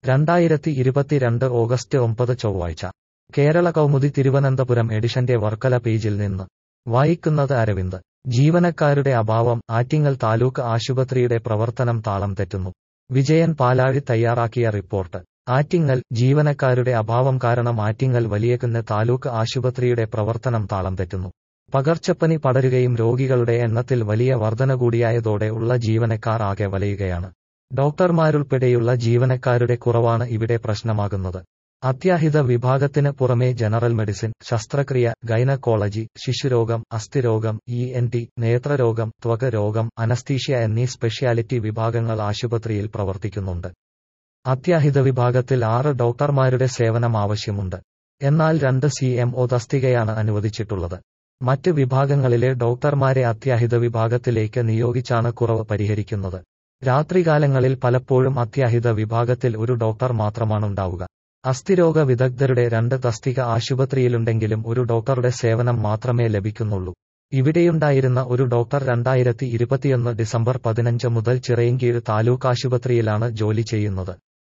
രണ്ടായിരത്തി ഇരുപത്തിരണ്ട് ഓഗസ്റ്റ് ഒമ്പത് ചൊവ്വാഴ്ച കേരള കൗമുദി തിരുവനന്തപുരം എഡിഷന്റെ വർക്കല പേജിൽ നിന്ന് വായിക്കുന്നത് അരവിന്ദ് ജീവനക്കാരുടെ അഭാവം ആറ്റിങ്ങൽ താലൂക്ക് ആശുപത്രിയുടെ പ്രവർത്തനം താളം തെറ്റുന്നു വിജയൻ പാലാഴി തയ്യാറാക്കിയ റിപ്പോർട്ട് ആറ്റിങ്ങൽ ജീവനക്കാരുടെ അഭാവം കാരണം ആറ്റിങ്ങൽ വലിയകുന്ന് താലൂക്ക് ആശുപത്രിയുടെ പ്രവർത്തനം താളം തെറ്റുന്നു പകർച്ചപ്പനി പടരുകയും രോഗികളുടെ എണ്ണത്തിൽ വലിയ വർധന കൂടിയായതോടെ ഉള്ള ജീവനക്കാർ ആകെ വലയുകയാണ് ഡോക്ടർമാരുൾപ്പെടെയുള്ള ജീവനക്കാരുടെ കുറവാണ് ഇവിടെ പ്രശ്നമാകുന്നത് അത്യാഹിത വിഭാഗത്തിന് പുറമെ ജനറൽ മെഡിസിൻ ശസ്ത്രക്രിയ ഗൈനക്കോളജി ശിശുരോഗം അസ്ഥിരോഗം ഇ എൻ ടി നേത്രരോഗം ത്വകരോഗം അനസ്തീഷ്യ എന്നീ സ്പെഷ്യാലിറ്റി വിഭാഗങ്ങൾ ആശുപത്രിയിൽ പ്രവർത്തിക്കുന്നുണ്ട് അത്യാഹിത വിഭാഗത്തിൽ ആറ് ഡോക്ടർമാരുടെ സേവനം ആവശ്യമുണ്ട് എന്നാൽ രണ്ട് സി എം ഒ തസ്തികയാണ് അനുവദിച്ചിട്ടുള്ളത് മറ്റ് വിഭാഗങ്ങളിലെ ഡോക്ടർമാരെ അത്യാഹിത വിഭാഗത്തിലേക്ക് നിയോഗിച്ചാണ് കുറവ് പരിഹരിക്കുന്നത് രാത്രികാലങ്ങളിൽ പലപ്പോഴും അത്യാഹിത വിഭാഗത്തിൽ ഒരു ഡോക്ടർ മാത്രമാണുണ്ടാവുക അസ്ഥിരോഗ വിദഗ്ധരുടെ രണ്ട് തസ്തിക ആശുപത്രിയിലുണ്ടെങ്കിലും ഒരു ഡോക്ടറുടെ സേവനം മാത്രമേ ലഭിക്കുന്നുള്ളൂ ഇവിടെയുണ്ടായിരുന്ന ഒരു ഡോക്ടർ രണ്ടായിരത്തി ഇരുപത്തിയൊന്ന് ഡിസംബർ പതിനഞ്ച് മുതൽ ചിറയൻകീഴ് താലൂക്ക് ആശുപത്രിയിലാണ് ജോലി ചെയ്യുന്നത്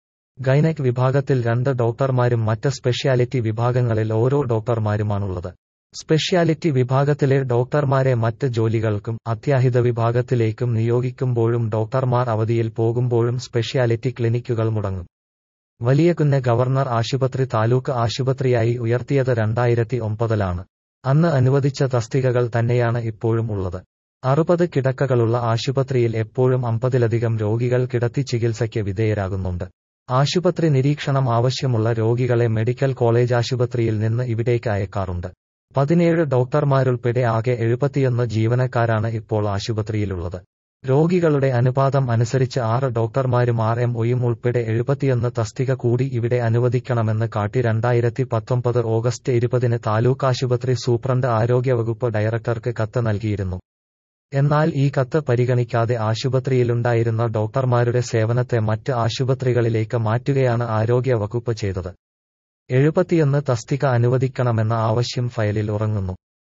ഗൈനക് വിഭാഗത്തിൽ രണ്ട് ഡോക്ടർമാരും മറ്റ് സ്പെഷ്യാലിറ്റി വിഭാഗങ്ങളിൽ ഓരോ ഡോക്ടർമാരുമാണുള്ളത് സ്പെഷ്യാലിറ്റി വിഭാഗത്തിലെ ഡോക്ടർമാരെ മറ്റ് ജോലികൾക്കും അത്യാഹിത വിഭാഗത്തിലേക്കും നിയോഗിക്കുമ്പോഴും ഡോക്ടർമാർ അവധിയിൽ പോകുമ്പോഴും സ്പെഷ്യാലിറ്റി ക്ലിനിക്കുകൾ മുടങ്ങും വലിയകുന്ന് ഗവർണർ ആശുപത്രി താലൂക്ക് ആശുപത്രിയായി ഉയർത്തിയത് രണ്ടായിരത്തി ഒമ്പതിലാണ് അന്ന് അനുവദിച്ച തസ്തികകൾ തന്നെയാണ് ഇപ്പോഴും ഉള്ളത് അറുപത് കിടക്കകളുള്ള ആശുപത്രിയിൽ എപ്പോഴും അമ്പതിലധികം രോഗികൾ കിടത്തി ചികിത്സയ്ക്ക് വിധേയരാകുന്നുണ്ട് ആശുപത്രി നിരീക്ഷണം ആവശ്യമുള്ള രോഗികളെ മെഡിക്കൽ കോളേജ് ആശുപത്രിയിൽ നിന്ന് ഇവിടേക്ക് അയക്കാറുണ്ട് പതിനേഴ് ഡോക്ടർമാരുൾപ്പെടെ ആകെ എഴുപത്തിയൊന്ന് ജീവനക്കാരാണ് ഇപ്പോൾ ആശുപത്രിയിലുള്ളത് രോഗികളുടെ അനുപാതം അനുസരിച്ച് ആറ് ഡോക്ടർമാരും ആർ എം ഒയും ഉൾപ്പെടെ എഴുപത്തിയൊന്ന് തസ്തിക കൂടി ഇവിടെ അനുവദിക്കണമെന്ന് കാട്ടി രണ്ടായിരത്തി പത്തൊമ്പത് ഓഗസ്റ്റ് ഇരുപതിന് താലൂക്ക് ആശുപത്രി സൂപ്രണ്ട് ആരോഗ്യവകുപ്പ് ഡയറക്ടർക്ക് കത്ത് നൽകിയിരുന്നു എന്നാൽ ഈ കത്ത് പരിഗണിക്കാതെ ആശുപത്രിയിലുണ്ടായിരുന്ന ഡോക്ടർമാരുടെ സേവനത്തെ മറ്റ് ആശുപത്രികളിലേക്ക് മാറ്റുകയാണ് ആരോഗ്യ വകുപ്പ് ചെയ്തത് എഴുപത്തിയൊന്ന് തസ്തിക അനുവദിക്കണമെന്ന ആവശ്യം ഫയലിൽ ഉറങ്ങുന്നു